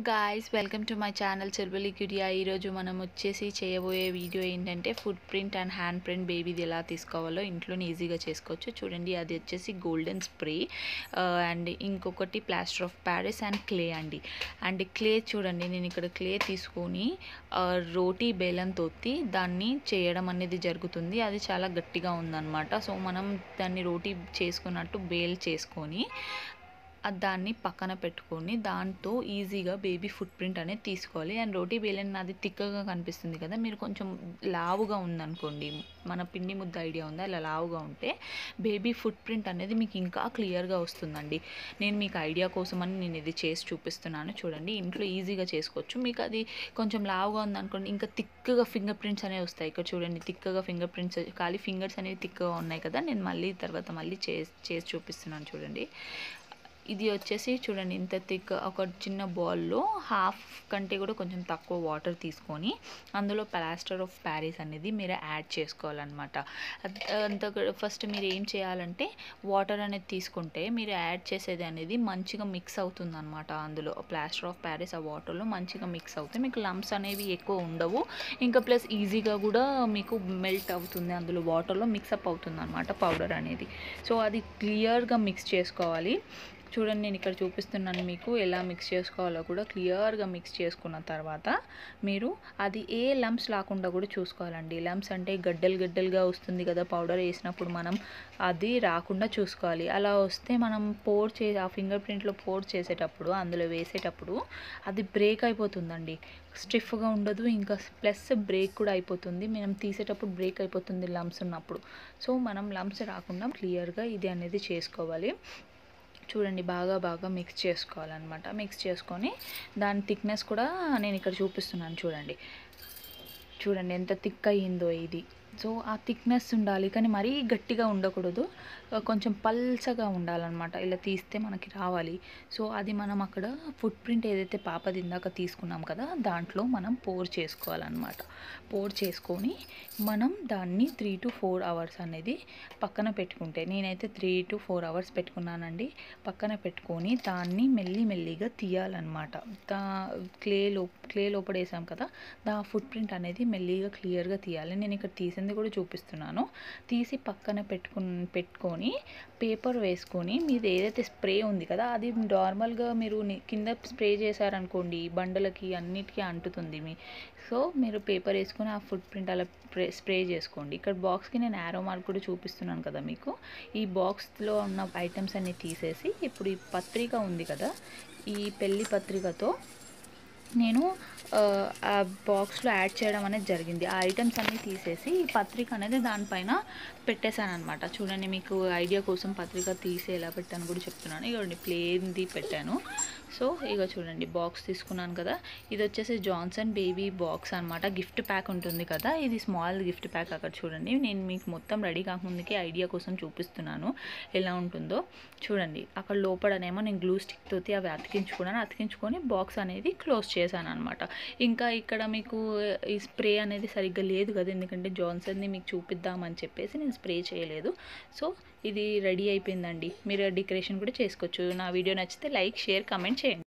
guys welcome to my channel చెర్బలి క్యూడియా ఈరోజు మనం వచ్చేసి చేయబోయే వీడియో ఏంటంటే foot print and hand print బేబీది ఎలా తీసుకోవాలో ఇంట్లోనే ఈజీగా చేసుకోవచ్చు చూడండి అది వచ్చేసి గోల్డెన్ స్ప్రే అండ్ ఇంకొకటి plaster of Paris and clay అండి అండ్ క్లే చూడండి నేను ఇక్కడ క్లే తీసుకొని ఆ, రోటీ బేలం తోతి దాన్ని చేయడం అనేది జరుగుతుంది అది చాలా గట్టిగా ఉందన్నమాట సో మనం దాన్ని రోటీ చేసుకున్నట్టు బేల్ చేసుకొని ఆ దాన్ని పక్కన పెట్టుకొని దాంతో ఈజీగా బేబీ ఫుట్ ప్రింట్ అనేది తీసుకోవాలి అండ్ రోటీ బేలన్ నాది తిక్కగా కనిపిస్తుంది కదా మీరు కొంచెం లావుగా ఉందనుకోండి మన పిండి ముద్ద ఐడియా ఉందా అలా లావుగా ఉంటే బేబీ ఫుట్ ప్రింట్ అనేది మీకు ఇంకా క్లియర్గా వస్తుందండి నేను మీకు ఐడియా కోసం అని నేను ఇది చేసి చూపిస్తున్నాను చూడండి ఇంట్లో ఈజీగా చేసుకోవచ్చు మీకు అది కొంచెం లావుగా ఉందనుకోండి ఇంకా తిక్కగా ఫింగర్ ప్రింట్స్ అనేవి వస్తాయి ఇక్కడ చూడండి తిక్కగా ఫింగర్ ప్రింట్స్ ఖాళీ ఫింగర్స్ అనేవి తిక్కగా ఉన్నాయి కదా నేను మళ్ళీ తర్వాత మళ్ళీ చేసి చేసి చూపిస్తున్నాను చూడండి ఇది వచ్చేసి చూడండి ఇంత థిక్ ఒక చిన్న బౌల్లో హాఫ్ కంటే కూడా కొంచెం తక్కువ వాటర్ తీసుకొని అందులో ప్లాస్టర్ ఆఫ్ ప్యారిస్ అనేది మీరు యాడ్ చేసుకోవాలన్నమాట అద్- అంత ఫస్ట్ మీరు ఏం చేయాలంటే వాటర్ అనేది తీసుకుంటే మీరు యాడ్ చేసేది అనేది మంచిగా మిక్స్ అవుతుంది అనమాట అందులో ప్లాస్టర్ ఆఫ్ ప్యారిస్ ఆ వాటర్లో మంచిగా మిక్స్ అవుతాయి మీకు లంప్స్ అనేవి ఎక్కువ ఉండవు ఇంకా ప్లస్ ఈజీగా కూడా మీకు మెల్ట్ అవుతుంది అందులో వాటర్లో మిక్సప్ అవుతుంది అనమాట పౌడర్ అనేది సో అది క్లియర్గా మిక్స్ చేసుకోవాలి చూడండి నేను ఇక్కడ చూపిస్తున్నాను మీకు ఎలా మిక్స్ చేసుకోవాలో కూడా క్లియర్గా మిక్స్ చేసుకున్న తర్వాత మీరు అది ఏ లంప్స్ రాకుండా కూడా చూసుకోవాలండి లంప్స్ అంటే గడ్డలు గడ్డలుగా వస్తుంది కదా పౌడర్ వేసినప్పుడు మనం అది రాకుండా చూసుకోవాలి అలా వస్తే మనం పోర్ చే ఆ ఫింగర్ ప్రింట్లో పోర్ చేసేటప్పుడు అందులో వేసేటప్పుడు అది బ్రేక్ అయిపోతుందండి స్టిఫ్గా ఉండదు ఇంకా ప్లస్ బ్రేక్ కూడా అయిపోతుంది మనం తీసేటప్పుడు బ్రేక్ అయిపోతుంది లంప్స్ ఉన్నప్పుడు సో మనం లంప్స్ రాకుండా క్లియర్గా ఇది అనేది చేసుకోవాలి చూడండి బాగా బాగా మిక్స్ చేసుకోవాలన్నమాట మిక్స్ చేసుకొని దాని థిక్నెస్ కూడా నేను ఇక్కడ చూపిస్తున్నాను చూడండి చూడండి ఎంత థిక్ అయ్యిందో ఇది సో ఆ థిక్నెస్ ఉండాలి కానీ మరీ గట్టిగా ఉండకూడదు ఆ, కొంచెం పల్చగా ఉండాలన్నమాట ఇలా తీస్తే మనకి రావాలి సో అది మనం అక్కడ ఫుట్ ప్రింట్ ఏదైతే పాపది ఇందాక తీసుకున్నాం కదా దాంట్లో మనం పోర్ చేసుకోవాలన్నమాట పోర్ చేసుకొని మనం దాన్ని త్రీ టు ఫోర్ అవర్స్ అనేది పక్కన పెట్టుకుంటే నేనైతే త్రీ టు ఫోర్ అవర్స్ పెట్టుకున్నానండి పక్కన పెట్టుకొని దాన్ని మెల్లి మెల్లిగా తీయాలన్నమాట దా క్లే లో క్లే లోపల వేసాం కదా దా ఫుట్ ప్రింట్ అనేది మెల్లిగా క్లియర్గా తీయాలి నేను ఇక్కడ తీసింది కూడా చూపిస్తున్నాను తీసి పక్కన పెట్టుకుని పెట్టుకొని పేపర్ వేసుకొని మీది ఏదైతే స్ప్రే ఉంది కదా అది నార్మల్గా మీరు ని- కింద స్ప్రే చేశారనుకోండి బండలకి అన్నిటికీ అంటుతుంది మీ సో మీరు పేపర్ వేసుకొని ఆ ఫుట్ ప్రింట్ అలా స్ప్రే స్ప్రే చేసుకోండి ఇక్కడ బాక్స్కి నేను యారో మార్క్ కూడా చూపిస్తున్నాను కదా మీకు ఈ బాక్స్లో ఉన్న ఐటమ్స్ అన్ని తీసేసి ఇప్పుడు ఈ పత్రిక ఉంది కదా ఈ పెళ్లి పత్రికతో నేను ఆ, ఆ బాక్స్లో యాడ్ చేయడం అనేది జరిగింది ఆ ఐటమ్స్ అన్నీ తీసేసి ఈ పత్రిక అనేది దానిపైన పెట్టేశాను అనమాట చూడండి మీకు ఐడియా కోసం పత్రిక తీసి ఎలా పెట్టాను కూడా చెప్తున్నాను ఇక ప్లేన్ది పెట్టాను సో ఇక చూడండి బాక్స్ తీసుకున్నాను కదా ఇది వచ్చేసి జాన్సన్ బేబీ బాక్స్ అనమాట గిఫ్ట్ ప్యాక్ ఉంటుంది కదా ఇది స్మాల్ గిఫ్ట్ ప్యాక్ అక్కడ చూడండి నేను మీకు మొత్తం రెడీ కాకముందుకే ఐడియా కోసం చూపిస్తున్నాను ఎలా ఉంటుందో చూడండి అక్కడ లోపలనేమో నేను గ్లూ స్టిక్ తోటి అవి అతికించుకున్నాను అతికించుకొని బాక్స్ అనేది క్లోజ్ చేశాను అనమాట ఇంకా ఇక్కడ మీకు ఈ స్ప్రే అనేది సరిగ్గా లేదు కదా ఎందుకంటే జాన్సన్ని మీకు చూపిద్దామని చెప్పేసి నేను స్ప్రే చేయలేదు సో ఇది రెడీ అయిపోయిందండి మీరు డెకరేషన్ కూడా చేసుకోవచ్చు నా వీడియో నచ్చితే లైక్ షేర్ కమెంట్ చేయండి